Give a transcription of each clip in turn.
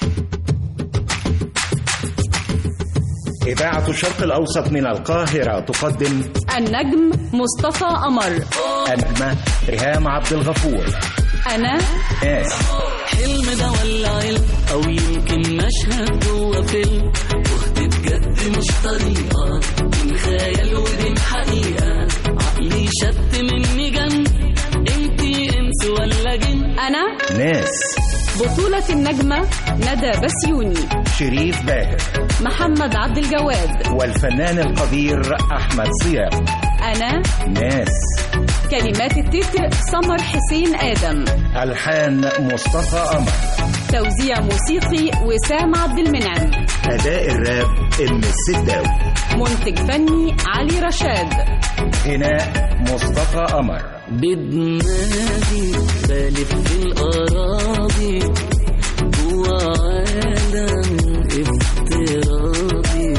إذاعة الشرق الأوسط من القاهرة تقدم النجم مصطفى قمر النجمة ريهام عبد الغفور أنا ناس حلم ده ولا علم او يمكن مشهد جوه فيلم تهت بجد مش طريقه من خيال ودين حقيقه عقلي شت مني جن انتي انس ولا جن أنا ناس بطولة النجمة ندى بسيوني شريف باهر محمد عبد الجواد والفنان القدير أحمد صيام أنا ناس كلمات التتر سمر حسين آدم ألحان مصطفى قمر توزيع موسيقي وسام عبد المنعم أداء الراب إم السداوي منتج فني علي رشاد غناء مصطفى قمر بدماغي بلف في الأراضي جوا عالم افتراضي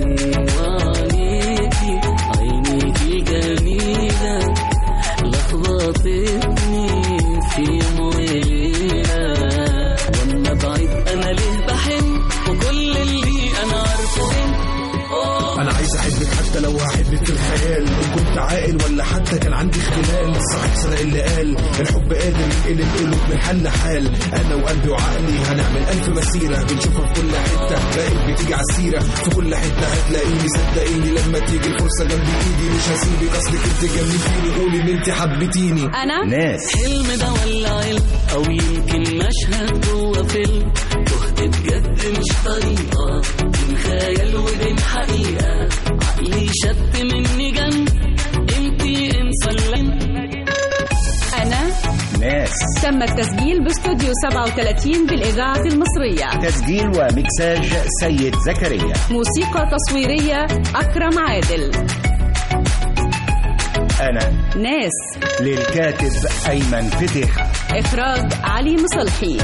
وعليكي عينيكي جميلة لخبطتني في يوم وليلة وانا بعيد انا ليه بحن وكل اللي انا عارفه هن انا عايز احبك حتى لو هحبك في الخيال ان كنت عاقل ولا حتى كان عندي اختلال صاحب سرق اللي قال الحب قادر ينقلب قلوب من حل حال انا وقلبي وعقلي هنعمل الف مسيره بنشوفها في كل حته بقيت بتيجي على السيره في كل حته هتلاقيني صدقيني لما تيجي الفرصه جنب ايدي مش هسيبك اصلك انت جننتيني قولي ان انت حبيتيني أنا ناس حلم ده ولا علم او يمكن مشهد جوه فيلم تهت بجد مش طريقه من خيال ودين حقيقه عقلي شت مني جن انتي انس ولا إن؟ أنا ناس تم التسجيل باستوديو 37 بالإذاعة المصرية تسجيل ومكساج سيد زكريا موسيقى تصويرية أكرم عادل أنا ناس للكاتب أيمن فتيحة إخراج علي مصلحي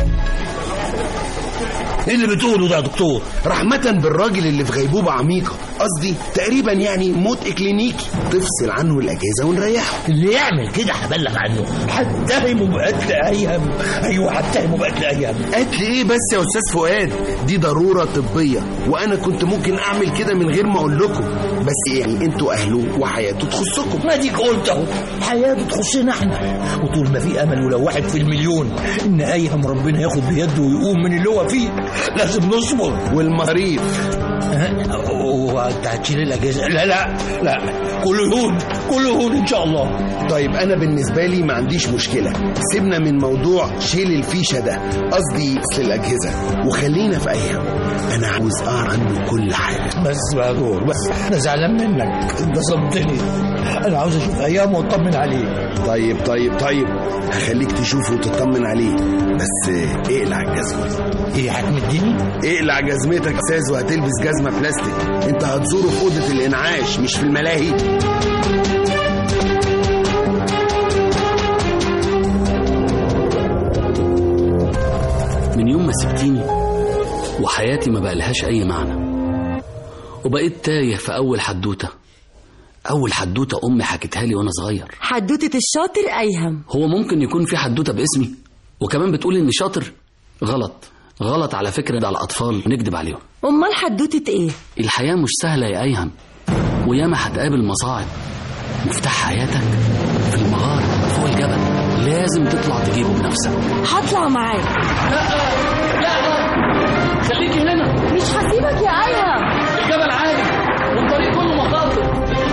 ايه اللي بتقوله ده يا دكتور رحمة بالراجل اللي في غيبوبة عميقة قصدي تقريبا يعني موت إكلينيكي تفصل عنه الأجازة ونريحه اللي يعمل كده هبلغ عنه هتهمه بقتل ايام ايوه هتهمه بقتل ايام قتل إيه بس يا أستاذ فؤاد دي ضرورة طبية وأنا كنت ممكن أعمل كده من غير ما أقول لكم بس يعني أنتوا أهله وحياته تخصكم ما ديك قلت اهو حياته تخصنا احنا وطول ما في امل ولو واحد في المليون ان ايهم ربنا ياخد بيده ويقوم من اللي هو فيه لازم نصبر والمصاريف ها؟ وانت هتشيل الاجازه لا لا لا كله هون كله هون ان شاء الله طيب أنا بالنسبة لي ما عنديش مشكلة سيبنا من موضوع شيل الفيشة ده قصدي أصل الأجهزة وخلينا في أيام أنا عاوز أعرف عنه كل حاجة بس بقى دور بس انا زعلان منك انت صمتني انا عاوز اشوف ايام واطمن عليه طيب طيب طيب هخليك تشوفه وتطمن عليه بس اقلع الجزمة ايه هتمديني اقلع جزمتك يا استاذ وهتلبس جزمة بلاستيك انت هتزوره في أوضة الإنعاش مش في الملاهي من يوم ما سبتيني وحياتي ما بقالهاش أي معنى وبقيت تايه في أول حدوتة أول حدوتة أمي حكتها لي وأنا صغير حدوتة الشاطر أيهم هو ممكن يكون في حدوتة باسمي وكمان بتقول إني شاطر غلط غلط على فكرة ده على الأطفال نكذب عليهم أمال حدوتة إيه؟ الحياة مش سهلة يا أيهم وياما هتقابل مصاعب مفتاح حياتك في المغارة فوق الجبل لازم تطلع تجيبه بنفسك هطلع معاك خليكي هنا مش هسيبك يا أيهم الجبل عالي والطريق كله مخاطر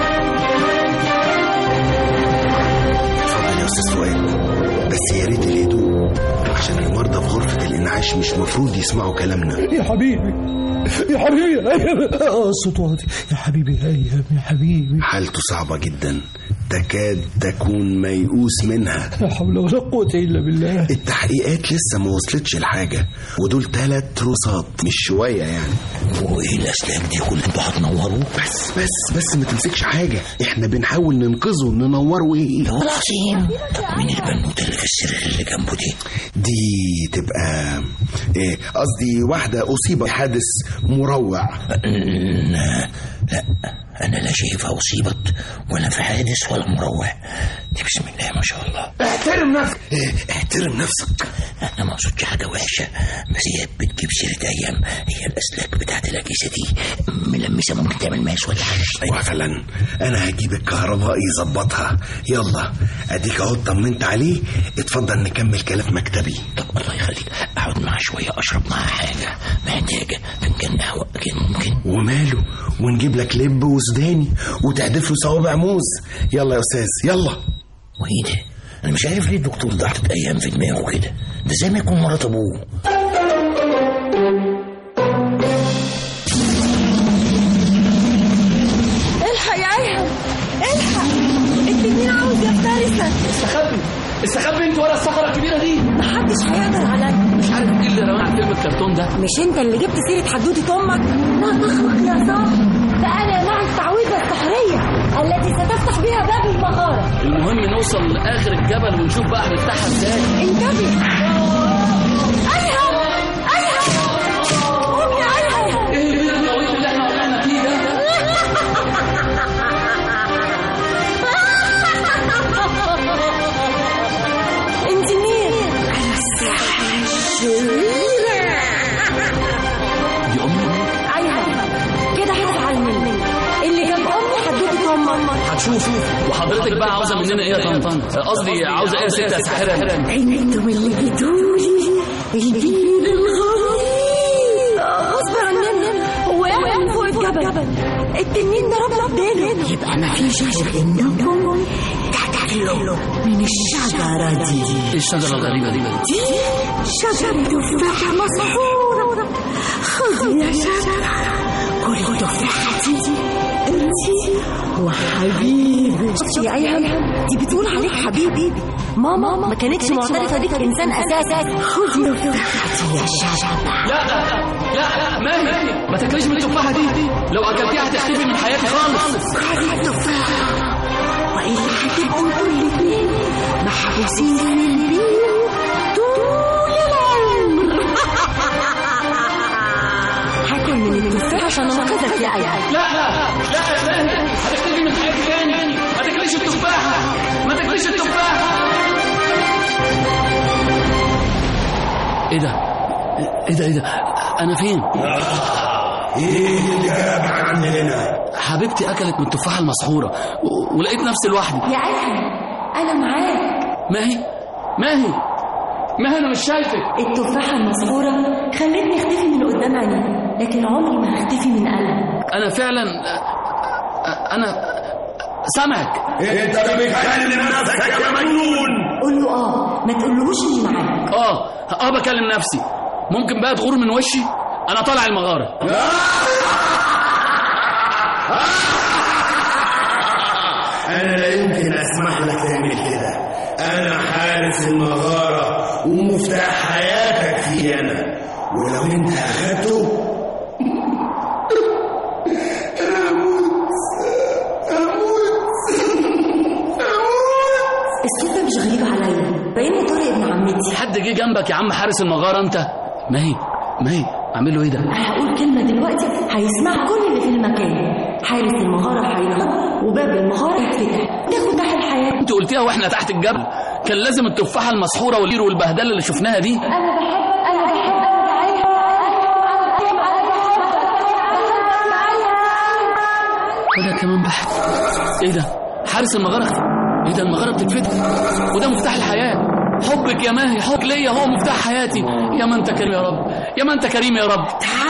اتفضل يا استاذ فؤاد بس يا ريت الهدوء عشان المرضى في غرفة الإنعاش مش مفروض يسمعوا كلامنا يا حبيبي يا حبيبي اه الصوت واطي يا حبيبي ايهم يا حبيبي حالته صعبة جدا تكاد تكون ميؤوس منها لا حول ولا قوة الا بالله التحقيقات لسه ما وصلتش لحاجة ودول تلات رصاصات مش شوية يعني وايه الاسلاك دي كلها انتوا هتنوروا بس بس بس ما تمسكش حاجة احنا بنحاول ننقذه ننوره ايه العظيم طب مين البنوتة اللي في السرير اللي جنبه دي دي تبقى ايه قصدي واحدة أصيبت حادث مروع لا لا انا لا شايفها اصيبت ولا في حادث ولا مروع دي بسم الله ما شاء الله احترم نفسك احترم نفسك انا ما اقصدش حاجه وحشه بس هي بتجيب سيره ايام هي الاسلاك بتاعت الاجهزه دي ملمسه ممكن تعمل ماس ولا حاجه ايوه فعلا انا هجيب الكهربائي يظبطها يلا اديك اهو اطمنت عليه اتفضل نكمل كلام مكتبي طب الله يخليك اقعد معاه شويه اشرب معاه حاجه محتاجه فنجان قهوه اكيد ممكن وماله ونجيب لك لب وسوداني وتحدف له صوابع موز يلا يا استاذ يلا وايه ده انا مش عارف ليه الدكتور ده حاطط ايام في دماغه كده ده زي ما يكون مرات ابوه الحق يا ايهم الحق التنين عاوز يفترسك استخبي استخبي انت ورا الصخره الكبيره دي محدش هيقدر عليا مش عارف ايه اللي رمى على فيلم الكرتون ده مش انت اللي جبت سيرة حدوتة امك لا تخرج يا صاحبي فانا مع التعويذة السحرية التي ستفتح بها باب المغارة المهم نوصل لاخر الجبل ونشوف بقى هنفتحها ازاي انتبه ايهم ايهم قوم يا ايهم ايه اللي بينا الطويل اللي احنا وقعنا فيه ده انت مين انا الساحرة الشريرة دي امي ايهم كده هتزعل مني اللي جنب امي حدوتة امك هتشوف وحضرتك بقى عاوزه مننا ايه يا طنطن قصدي عاوزه ايه يا ست يا ساحره انتم اللي بتقولي البيل الغريب غصب عننا وقع من فوق الجبل التنين ضربنا قدامه يبقى ما فيش غير انكم تاكلوا من الشجرة دي ايه الشجره الغريبه دي دي شجرة تفاحة مسحورة خذي يا شجرة كلي التفاحة دي انتي وحبيبي شفتي يا ايهم دي بتقول عليك حبيبي ماما ما كانتش معترفة بيك كإنسان أساسا خذي التفاحة يا شجرة لا لا لا ماهي ما تاكليش من التفاحه دي لو اكلتيها هتختفي من حياتي خالص خذي التفاحة وإلا هتبقوا انتوا الاتنين محبوسين في البيت طول العمر هاكل من التفاح عشان انقذك يا ايها لا لا لا يا ماهي هتختفي من حياتي تاني ما تاكليش التفاحه ما تاكليش التفاحه ايه ده ايه ده ايه ده انا فين ايه اللي جابك عندنا حبيبتي اكلت من التفاحه المسحوره و... ولقيت نفسي لوحدي يا ايها انا معاك ماهي ماهي ماهي انا مش شايفك التفاحة المسحورة خلتني اختفي من قدام عينيك لكن عمري ما هختفي من قلبك انا فعلا انا سامعك انت بتكلم نفسك يا مجنون قول له اه ما تقولهوش اني معاك اه اه بكلم نفسي ممكن بقى تغور من وشي انا طالع المغاره انا لا يمكن اسمح لك تعمل كده انا حارس المغاره ومفتاح حياتك في انا ولو انت اخدته انا هموت هموت الصوت ده مش غريب عليا باين طارق ابن عمتي حد جه جنبك يا عم حارس المغاره انت ماهي ماهي اعمل له ايه ده هقول كلمة دلوقتي هيسمع كل اللي في المكان حارس المغارة هينهار وباب المغارة يتفتح تاخد تحت الحياة انت قلتيها واحنا تحت الجبل كان لازم التفاحه المسحوره واللير والبهدله اللي شفناها دي أنا بحب أنا بحب وانا كمان بحب ايه ده حارس المغاره ايه ده المغاره بتتفتح وده مفتاح الحياه حبك يا ماهي حب ليا هو مفتاح حياتي يا ما انت كريم يا رب يا ما انت كريم يا رب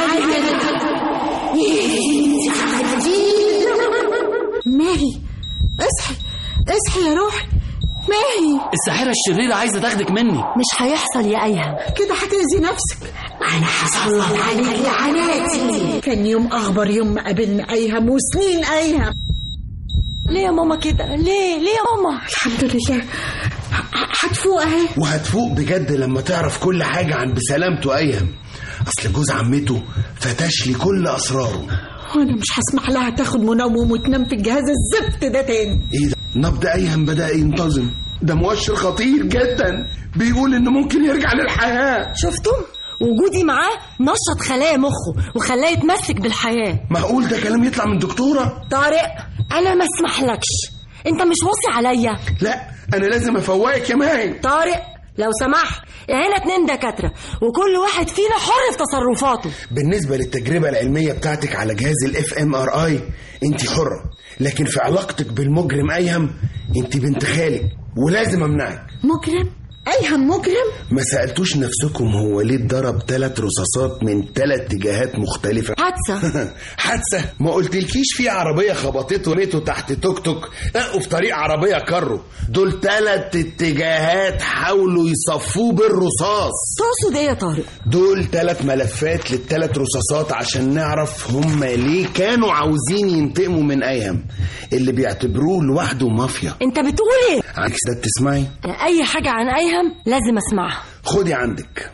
ماهي اصحي اصحي يا روحي ماهي الساحره الشريره عايزه تاخدك مني مش هيحصل يا أيها كده هتأذي نفسك أنا هسلط عليك لعناتي كان يوم أخبر يوم ما قابلنا أيهم وسنين أيهم ليه يا ماما كده ليه ليه يا ماما الحمد لله ه- هتفوق أهي وهتفوق بجد لما تعرف كل حاجة عن بسلامته أيهم أصل جوز عمته فتش لي كل أسراره وأنا مش هسمح لها تاخد منوم وتنام في الجهاز الزفت ده تاني إيه ده؟ نبض أيهم بدأ ينتظم ده مؤشر خطير جدا بيقول إنه ممكن يرجع للحياة شفتم وجودي معاه نشط خلايا مخه وخلاه يتمسك بالحياة معقول ده كلام يطلع من دكتورة طارق أنا ما اسمحلكش أنت مش واصي عليا لا أنا لازم أفوقك يا ماهي طارق لو سمحت هنا اتنين دكاترة وكل واحد فينا حر في تصرفاته بالنسبة للتجربة العلمية بتاعتك على جهاز الاف ام ار اي انت حرة لكن في علاقتك بالمجرم ايهم انت بنت خالك ولازم امنعك مجرم ايهم مجرم ما سألتوش نفسكم هو ليه اتضرب ثلاث رصاصات من ثلاث اتجاهات مختلفة حادثة حادثة ما قلتلكيش في عربية خبطته ميته تحت توك توك لا وفي طريق عربية كرو دول ثلاث اتجاهات حاولوا يصفوه بالرصاص تقصد ايه يا طارق دول ثلاث ملفات للثلاث رصاصات عشان نعرف هم ليه كانوا عاوزين ينتقموا من ايهم اللي بيعتبروه لوحده مافيا انت بتقول ايه عكس ده بتسمعي اي حاجة عن ايهم لازم اسمعها خدي عندك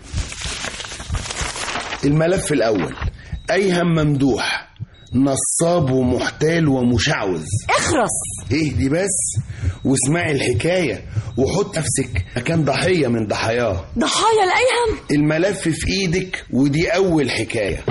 الملف الأول أيهم ممدوح نصاب ومحتال ومشعوذ اخرس اهدي بس واسمعي الحكاية وحط نفسك مكان ضحية من ضحاياه ضحايا الايهم الملف في ايدك ودي أول حكاية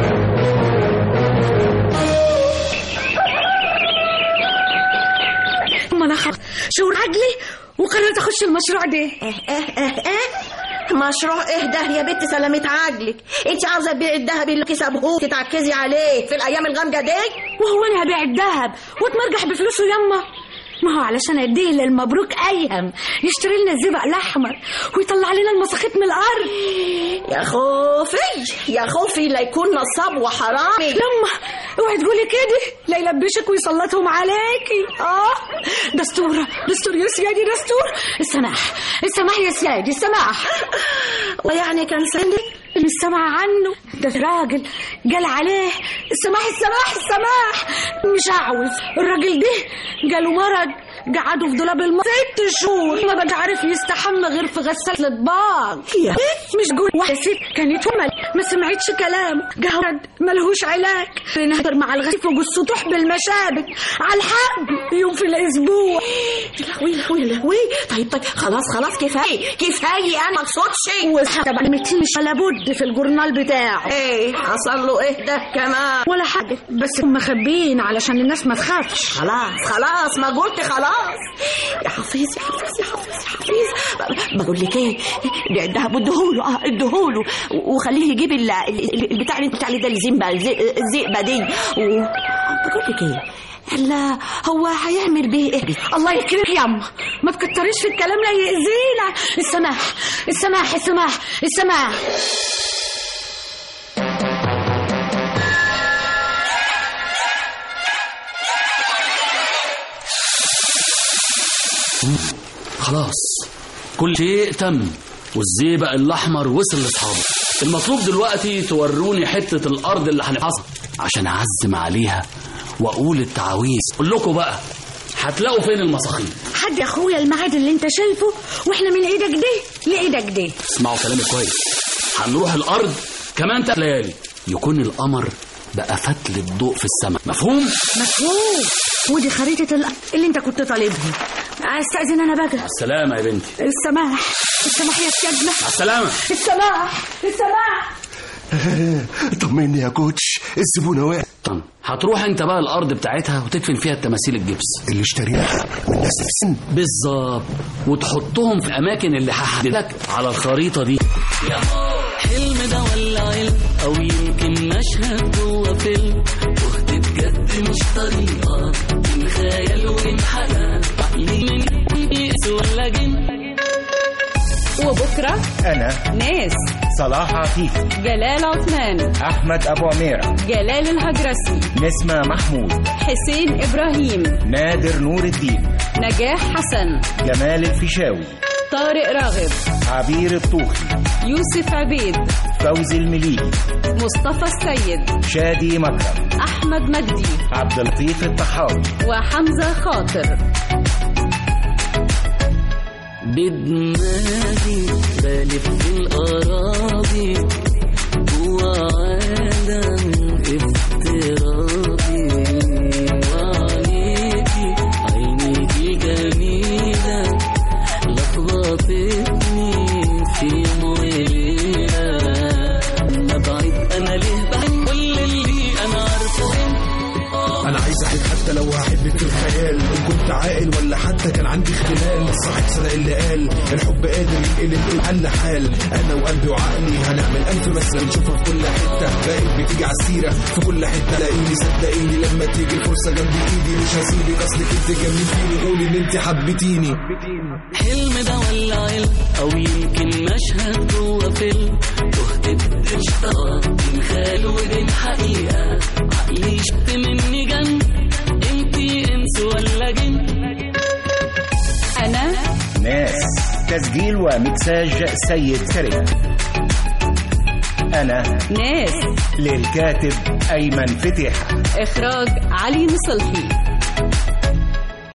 ما انا حق شعور عجلي وقررت اخش المشروع ده اه اه اه اه مشروع ايه ده يا بنت سلامة عجلك انت عاوزه تبيعي الذهب اللي كسبهوه تتعكزي عليه في الايام الغامجه دي وهو انا هبيع الذهب واتمرجح بفلوسه يما ما هو علشان اديه للمبروك ايهم يشتري لنا الزبق الاحمر ويطلع لنا المساخيط من الارض يا خوفي يا خوفي لا يكون نصاب وحرامي لما اوعي تقولي كده لا يلبشك ويسلطهم عليكي اه دستورة دستور يا سيادي دستور السماح السماح يا سيادي السماح ويعني كان سندك اللي سمع عنه ده راجل قال عليه السماح السماح السماح مش عاوز الراجل ده جاله مرض قعدوا في دولاب الماء ست شهور ما بقى عارف يستحمى غير في غسالة الاطباق يا مش جول واحدة ست كانت همل ما سمعتش كلامه جهرد ملهوش علاج بنهدر مع الغسيل فوق السطوح بالمشابك على الحق يوم في الاسبوع لهوي لهوي لهوي طيب طيب خلاص خلاص كفايه كفايه انا ما اقصدش وسحب متيش ولا بد في الجورنال بتاعه ايه حصل له ايه ده كمان ولا حاجة بس هم مخبيين علشان الناس ما تخافش خلاص خلاص ما قلت خلاص يا حفيظ يا حفيظ يا حفيظ يا حفيظ بقول لك ايه بيع الدهب اديهوله اه اديهوله وخليه يجيب ال- ال- البتاع اللي انت بتاع ده الزنبه الز- الزئبه دي و... بقول لك ايه لا هو هيعمل بيه ايه الله يكرمك يا أما ما تكتريش في الكلام لا يأذينا السماح السماح السماح السماح خلاص كل شيء تم والزيبق الأحمر وصل لأصحابه المطلوب دلوقتي توروني حتة الأرض اللي هنفحصها عشان أعزم عليها وأقول التعاويذ قول لكم بقى هتلاقوا فين المساخين حد يا اخويا الميعاد اللي انت شايفه واحنا من ايدك دي لايدك دي اسمعوا كلامي كويس هنروح الأرض كمان تلات ليالي يكون القمر بقى فتل الضوء في السماء مفهوم؟ مفهوم ودي خريطة الأرض اللي انت كنت طالبها استأذن انا بقى السلامة يا بنتي السماح السماح يا سيادنا مع السلامة السماح السماح طمني يا كوتش الزبونة واقع طب هتروح انت بقى الارض بتاعتها وتدفن فيها التماثيل الجبس اللي اشتريناها من ناس في السن بالظبط وتحطهم في اماكن اللي هحددك على الخريطه دي حلم ده ولا علم او يمكن مشهد جوه فيلم وقت بجد مش طريقه من خيال ومن حياه عقلي من يئس ولا جن وبكرة أنا ناس صلاح عفيف جلال عثمان أحمد أبو عميرة جلال الهجرسي نسمة محمود حسين إبراهيم نادر نور الدين نجاح حسن جمال الفيشاوي طارق راغب عبير الطوخي يوسف عبيد فوزي المليجي مصطفى السيد شادي مكرم أحمد مجدي عبد اللطيف الطحاوي وحمزة خاطر بدماغي بلف الأراضي جوا عالم افتراضي وعليكي عينيكي جميلة لخبطتني في يوم وليلة عاقل ولا حتى كان عندي اختلال الصاحب صدق اللي قال الحب قادر ينقلب الحل حال انا وقلبي وعقلي هنعمل الف مثل نشوفها في كل حته بقت بتيجي على السيره في كل حته لاقيني صدقيني لما تيجي الفرصه جنب ايدي مش هسيبك اصلك انت جنبتيني قولي ان انت حبيتيني حلم ده ولا علم او يمكن مشهد جوه فيلم تهت باشتراك بين خيال وبين حقيقة عقلي شت مني جن انتي انس ولا جن أنا ناس تسجيل ومكساج سيد كريم أنا ناس للكاتب أيمن فتح إخراج علي نصلحي